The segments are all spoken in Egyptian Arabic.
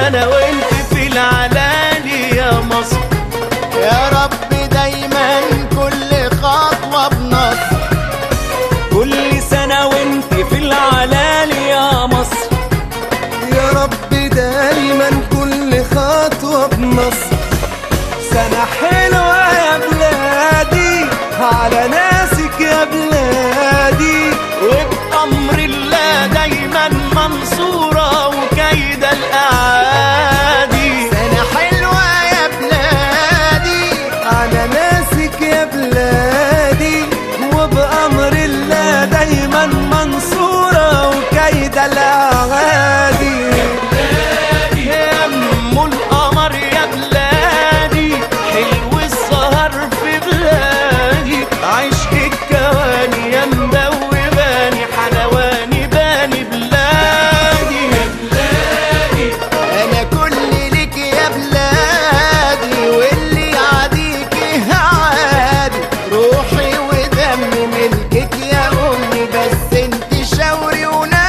سنة وانت في العلالي يا مصر يا رب دايما كل خطوة بنصر كل سنة وانت في العلالي يا مصر يا رب دايما كل خطوة بنصر سنة حلوة يا بلادي على ناسك يا بلادي وبأمر الله دايما منصورة وكيد الأعادي سنة حلوة يا بلادي على ناسك يا بلادي وبأمر الله دايما منصورة وكيد الأعادي يا أم القمر يا بلادي حلو السهر في بلادي عشق الكواني يا مدوباني حلواني باني بلادي يا بلادي أنا كل لك يا بلادي واللي يعاديك عادي روحي ودمي ملكك يا أمي بس انت شاوري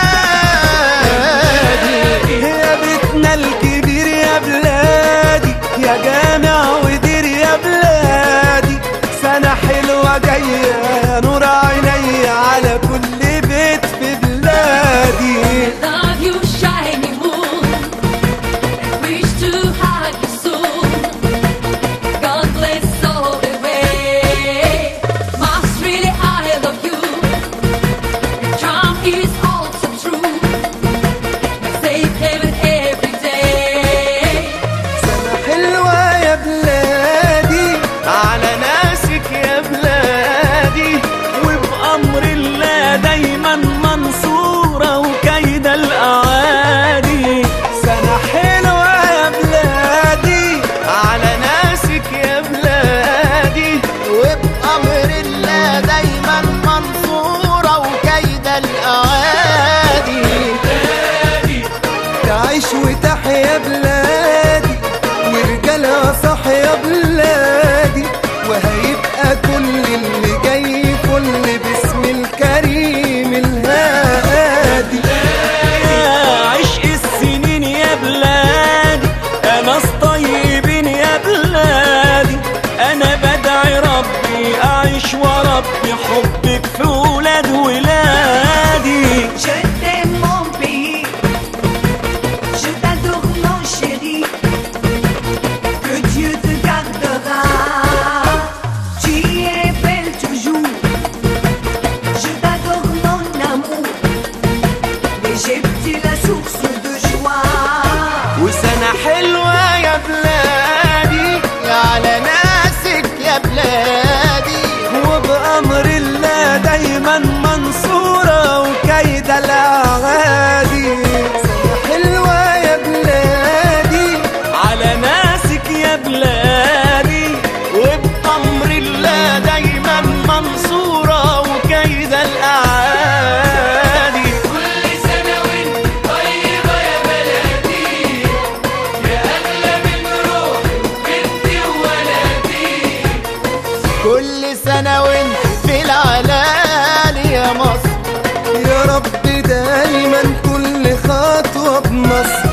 ونادي يا بيتنا الكبير يا بلادي يا جامع ودير يا بلادي سنة حلوة جاية نور عيني على كل بيت في بلادي Love you, shiny moon. Wish to hug you soon. God bless all the way. Must really I love you. Your charm is also true. Safe heaven every day. سنة حلوة يا بلادي على ناسك يا بلادي وبأمر الله دايما منصورة وكيد الأعادي سنة حلوة يا بلادي على ناسك يا بلادي وبأمر الله دايما منصورة وكيد الأعادي تعيش وتحيا بلادي ورجالها صح يا بلادي وهيبقى كل اللي جاي فل باسم الكريم الهادي يا عشق السنين يا بلادي ناس طيبين يا بلادي انا بدعي ربي اعيش وربي حبك في ولاد ولادي Je t'aime mon pays, je t'adore mon chéri, que Dieu te gardera, tu es belle toujours, je t'adore mon amour, l'Égypte est la source de joie. وسنة حلوة يا بلادي على ناسك يا بلادي وبأمر الله دايما منصورة وكيد الأعادي سنة حلوة يا بلادي على ناسك يا بلادي وبأمر الله دايما منصورة وكيد الأعادي كل سنة وانت طيبة يا بلدي يا أغلى من روحي وبنتي وولدي كل سنة وانت في العلالي يا مصر يا رب دايما كل خطوة بمصر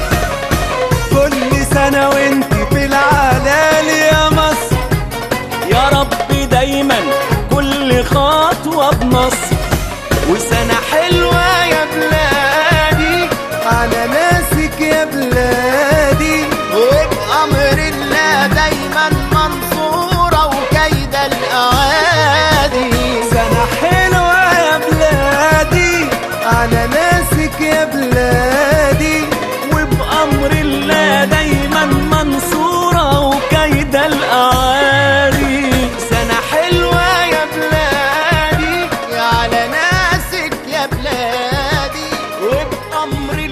كل سنة وانت في العلالي يا مصر يا رب دايما كل خطوة بمصر وسنة حلوة يا بلادي على ناسك يا بلادي وبأمر الله دايما منصورة وكيد الأعادي سنة حلوة يا بلادي على ناسك يا بلادي وبأمر الله دايما منصورة وكيد الأعادي سنة حلوة يا بلادي على ناسك يا بلادي وبأمر